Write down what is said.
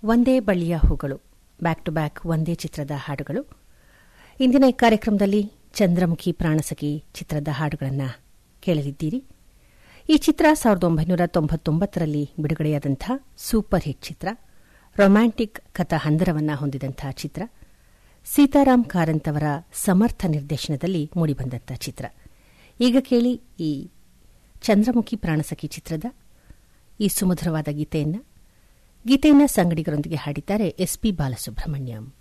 ಒಂದೇ ಬಳ್ಳಿಯ ಹೂಗಳು ಬ್ಯಾಕ್ ಟು ಬ್ಯಾಕ್ ಒಂದೇ ಚಿತ್ರದ ಹಾಡುಗಳು ಇಂದಿನ ಈ ಕಾರ್ಯಕ್ರಮದಲ್ಲಿ ಚಂದ್ರಮುಖಿ ಪ್ರಾಣಸಖಿ ಚಿತ್ರದ ಹಾಡುಗಳನ್ನು ಕೇಳಲಿದ್ದೀರಿ ಈ ಚಿತ್ರ ಸಾವಿರದ ಒಂಬೈನೂರ ತೊಂಬತ್ತೊಂಬತ್ತರಲ್ಲಿ ಬಿಡುಗಡೆಯಾದಂಥ ಸೂಪರ್ ಹಿಟ್ ಚಿತ್ರ ರೊಮ್ಯಾಂಟಿಕ್ ಕಥಾ ಹಂದರವನ್ನ ಹೊಂದಿದಂಥ ಚಿತ್ರ ಸೀತಾರಾಮ್ ಕಾರಂತ್ ಅವರ ಸಮರ್ಥ ನಿರ್ದೇಶನದಲ್ಲಿ ಮೂಡಿಬಂದಂಥ ಚಿತ್ರ ಈಗ ಕೇಳಿ ಈ ಚಂದ್ರಮುಖಿ ಪ್ರಾಣಸಖಿ ಚಿತ್ರದ ಈ ಸುಮಧುರವಾದ ಗೀತೆಯನ್ನ ಗೀತೆಯನ್ನ ಸಂಗಡಿಗರೊಂದಿಗೆ ಹಾಡಿದ್ದಾರೆ ಎಸ್ಪಿ ಬಾಲಸುಬ್ರಹ್ಮಣ್ಯಂ